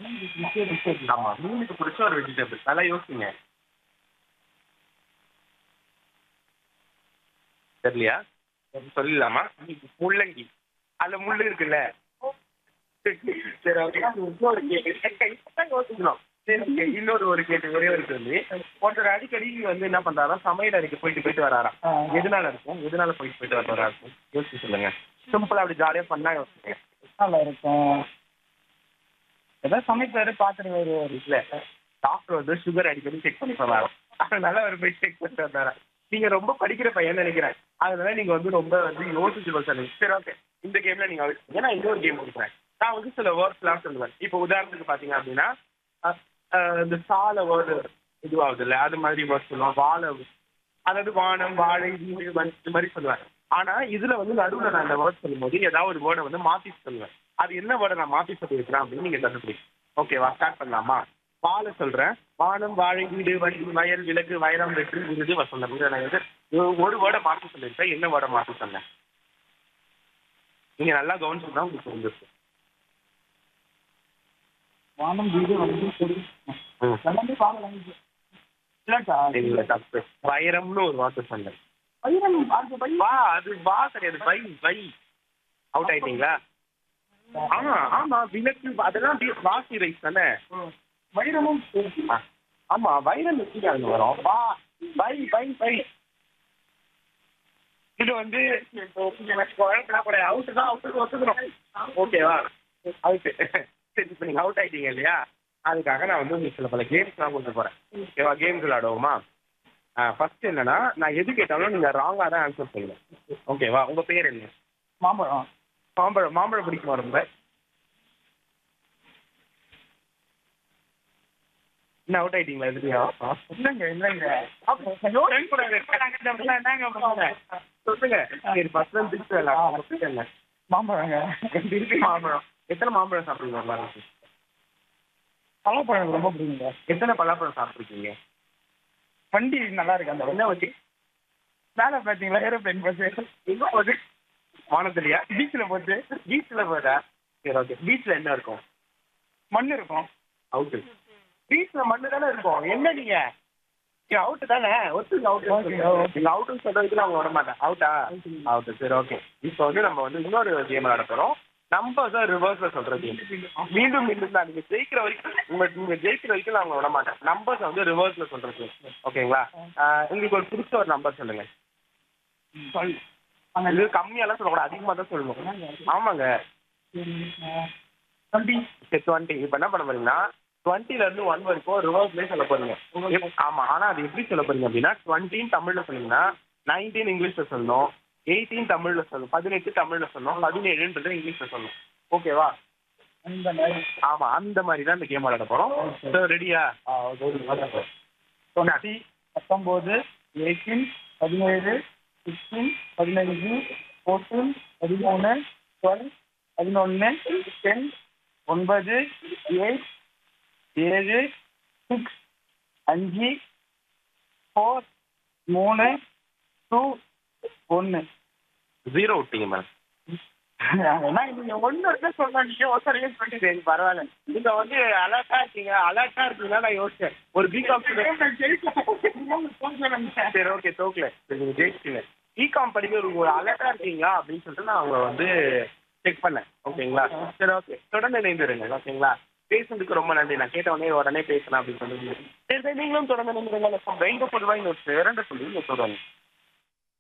ஆமா மீனுக்கு பிடிச்ச ஒரு வெஜிடபிள் நல்லா யோசிங்க தெரியலையா சொல்லலாமா முள்ளங்கி அதுல முள்ளு இருக்குல்ல சரி okay. இன்னொரு கேள்வி. இப்பதான் யோசிக்கணும். சரி, okay. இன்னொரு ஒரு கேள்வி ஒரே ஒரு கேள்வி ஒருத்தர் அடிக்கடி வந்து என்ன பண்றாரா சமையல் அறைக்கு போயிட்டு போயிட்டு வராராம் எதனால இருக்கும் எதனால போயிட்டு போயிட்டு வர இருக்கும் யோசிச்சு சொல்லுங்க சிம்பிளா அப்படி ஜாலியா பண்ணா யோசிங்க நல்லா இருக்கும் ஏதாவது சமைப்பாரு பார்த்துட்டு வருவாரு இல்ல டாக்டர் வந்து சுகர் அடிக்கடி செக் பண்ணி போவாரு அதனால அவர் போய் செக் பண்ணிட்டு வந்தாரா நீங்க ரொம்ப படிக்கிற பையன் நினைக்கிறேன் அதனால நீங்க வந்து ரொம்ப வந்து யோசிச்சு சொல்லுங்க சரி ஓகே இந்த கேம்ல நீங்க ஏன்னா இன்னொரு கேம் கொடுக்குறேன் நான் வந்து சில வேர்ட்ஸ் எல்லாம் சொல்லுவேன் இப்போ உதாரணத்துக்கு பாத்தீங்க அப்படின்னா அஹ், அஹ், இந்த சால வேர்டு இதுவாகுது இல்ல அது மாதிரி வேர்ட் சொல்லுவோம் வாழை அதாவது வானம் வாழை வீடு வன் இந்த மாதிரி சொல்லுவேன் ஆனா இதுல வந்து நடுவுல நான் அந்த வேர்ட் சொல்லும்போது ஏதாவது ஒரு வேர்டை வந்து மாத்தி சொல்லுவேன் அது என்ன வேர்டை நான் மாத்தி சொல்லியிருக்கிறேன் அப்படின்னு நீங்க கண்டுபிடிக்கும் ஓகேவா ஸ்டார்ட் பண்ணலாமா வாழை சொல்றேன் வானம் வாழை வீடு வண்டி வயல் விலகு வைரம் வெற்றி விருது வசந்தம் இதை நான் வந்து ஒரு- ஒரு வேர்டை மாத்தி சொல்லியிருக்கேன் என்ன வேர்டை மாத்தி சொன்னேன் நீங்க நல்லா கவனிச்சுதான் உங்களுக்கு புரிஞ்சிருக்கும் வானம் வீடு வந்து கொடி ம். எல்லாமே வாங்கலாம் இல்லட்டா இல்ல தப்பு வைரம்னு ஒரு வார்த்தை சொன்னேன் பயிரம் அது பயிர் வா அது வா கிடையாது வை வை அவுட் ஆயிட்டீங்களா ஆமா ஆமா விலக்கு அதெல்லாம் வி- வாசி ரைஸ் தானே வைரமும் ஆ, ஆமா வைரல் எப்படி அங்க வரும் வா வை வை வை இது வந்து அவுட் தான் அவுட்டுக்கு ஒத்துக்கணும் ஓகேவா அவுட் சரி இப்போ நீங்க அவுட் ஆயிட்டீங்க இல்லையா அதுக்காக நான் வந்து உங்களுக்கு சில பல கேம்ஸ்லாம் கொண்டு போறேன் ஓகேவா கேம்ஸ் விளையாடுவோமா ஃபர்ஸ்ட் என்னன்னா நான் எது கேட்டாலும் நீங்க ராங்கா தான் ஆன்சர் செய்யணும் ஓகேவா உங்க பேர் என்ன மாம்பழம் மாம்பழம் மாம்பழம் பிடிக்குமா ரொம்ப என்ன அவுட் ஆயிட்டீங்களா எதுலையும் இல்லைங்க இல்லைங்க சொல்லுங்க சரி ஃபர்ஸ்ட் வந்து திருப்பி விளையாடுங்க மாம்பழங்க திருப்பி மாம்பழம் எத்தனை மாம்பழம் சாப்பிடுவீங்க ஒரு நாளைக்கு? பழப்பழம் எனக்கு ரொம்ப பிடிக்குங்க எத்தனை பலாப்பழம் சாப்பிட்ருக்கீங்க வண்டி நல்லா இருக்கு அந்த என்ன வச்சு மேலே பார்த்தீங்களா ஏரோப்ளைன் பஸ் எங்க போகுது வானத்துலயா பீச்சில் போட்டு பீச்சில் போதா சரி ஓகே பீச்சில் என்ன இருக்கும் மண் இருக்கும் அவுட்டு பீச்சில் மண்ணு தானே இருக்கும் என்ன நீங்க அவுட்டு தானே ஒத்துங்க Okay, அவுட்டு okay. நீங்க அவுட்டுன்னு சொல்றதுக்கு அவங்க விட மாட்டேன் அவுட்டா அவுட்டு சரி ஓகே இப்போ வந்து நம்ம வந்து இன்னொரு கேம் விளையாட போறோம் நம்பர்ஸை ரிவர்ஸ்ல சொல்ற கேம் மீண்டும் மீண்டும் தான் நீங்க ஜெயிக்கிற வரைக்கும் உங்க நீங்க ஜெயிக்கிற வரைக்கும் நான் அவங்க விட மாட்டேன் நம்பர்ஸ் வந்து ரிவர்ஸ்ல சொல்ற கேம் ஓகேங்களா ஆஹ் உங்களுக்கு ஒரு பிடிச்ச ஒரு நம்பர் சொல்லுங்க சொல் இது கம்மியாலாம் சொல்லக்கூடாது அதிகமா தான் சொல்லணும் ஆமாங்க தம்பி சரி டுவெண்ட்டி இப்போ என்ன பண்ண போறீங்கன்னா டுவெண்ட்டில இருந்து ஒன் வரைக்கும் ரிவர்ஸ்லேயே சொல்ல போறீங்க எப்- ஆமா ஆனா அது எப்படி சொல்ல போறீங்க அப்படின்னா டுவெண்ட்டின் தமிழ்ல சொன்னீங்கன்னா நைன்டீன் இங்கிலீஷ்ல சொல்லணும் எயிட்டீன் தமிழ்ல சொல்லணும் பதினெட்டு தமிழ்ல சொல்லணும் பதினேழுன்றது இங்கிலீஷ்ல சொல்லணும் ஓகேவா அந்த மாதிரி ஆமா அந்த மாதிரி தான் இந்த கேம் விளையாட போறோம் ஸோ ரெடியா டுவெண்ட்டி பத்தொம்போது எயிட்டீன் பதினேழு சிக்ஸ்டீன் பதினஞ்சு ஃபோர்டீன் பதிமூணு டுவெல் பதினொன்று டென் ஒன்பது எயிட் ஏழு சிக்ஸ் அஞ்சு ஃபோர் மூணு டூ ஒன்று ஜீரோ விட்டீங்க மேடம் ஏன்னா நீங்கள் ஒன்று இருக்க சொன்னாங்க ஒருத்தரையே சொல்லிட்டு சரி பரவாயில்ல நீங்க வந்து அலர்ட்டா இருக்கீங்க அலர்ட்டா இருக்கீங்களா நான் யோசிச்சேன் ஒரு பிகாம் சரி ஓகே தோக்கல சரி நீங்க ஜெயிச்சிட்டீங்க பிகாம் படிக்க ஒரு ஒரு அலர்ட்டா இருக்கீங்களா அப்படின்னு சொல்லிட்டு நான் அவங்க வந்து செக் பண்ணேன் ஓகேங்களா சரி ஓகே தொடர்ந்து இணைந்துருங்க ஓகேங்களா பேசுனதுக்கு ரொம்ப நன்றி நான் கேட்ட உடனே உடனே பேசலாம் அப்படின்னு சொல்லி சரி சரி நீங்களும் தொடர்ந்து இணைந்துருங்க ரெண்டு புதுவாக இன்னொரு இரண்டு சொல்லி சொல்லுவாங்க